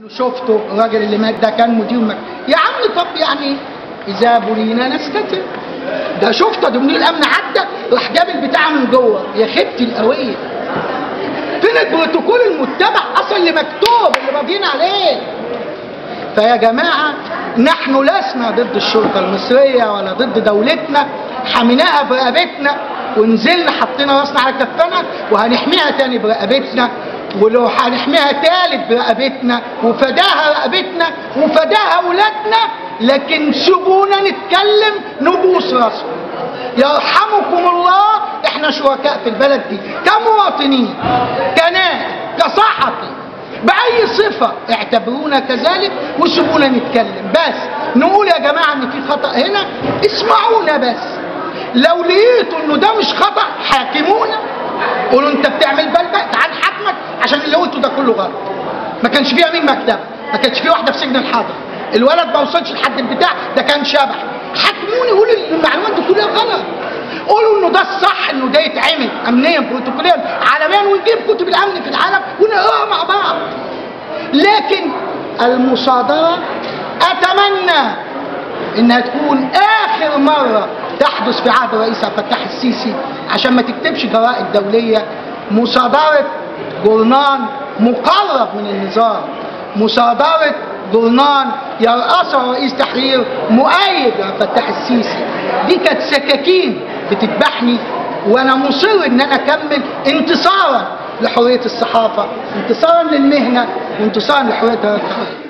شفته الراجل اللي مات ده كان مدير مكتب يا عم طب يعني اذا بلينا نستتر ده شفته ده مدير الامن عدى راح جاب البتاع من جوه يا خبتي القويه فين البروتوكول المتبع اصلا اللي مكتوب اللي باقيين عليه فيا جماعه نحن لسنا ضد الشرطه المصريه ولا ضد دولتنا حميناها برقبتنا ونزلنا حطينا راسنا على كفنا وهنحميها تاني برقبتنا ولو هنحميها تالت برقبتنا وفداها رقبتنا وفداها اولادنا لكن سيبونا نتكلم نبوس راسهم يرحمكم الله احنا شركاء في البلد دي كمواطنين كناس كصحفي بأي صفة اعتبرونا كذلك وسيبونا نتكلم بس نقول يا جماعة ان في خطأ هنا اسمعونا بس لو لقيتوا انه ده مش خطأ حاكمونا قولوا انت بتعمل بلبل تعال حاكمك عشان اللي قلته ده كله غلط ما كانش فيه امين مكتب ما كانش فيه واحده في سجن الحضر الولد ما وصلش لحد البتاع ده كان شبح حاكموني قولوا المعلومات دي كلها غلط قولوا انه ده الصح انه ده يتعمل امنيا بروتوكوليا عالميا ونجيب كتب الامن في العالم ونقراها مع بعض لكن المصادره اتمنى انها تكون اخر مره تحدث في عهد الرئيس عبد الفتاح السيسي عشان ما تكتبش جرائد دوليه مصادره جورنان مقرب من النظام مصادره جورنان يرأسه رئيس تحرير مؤيد لعبد الفتاح السيسي دي كانت سكاكين بتذبحني وانا مصر ان انا اكمل انتصارا لحريه الصحافه انتصارا للمهنه وانتصارا لحريه الرأي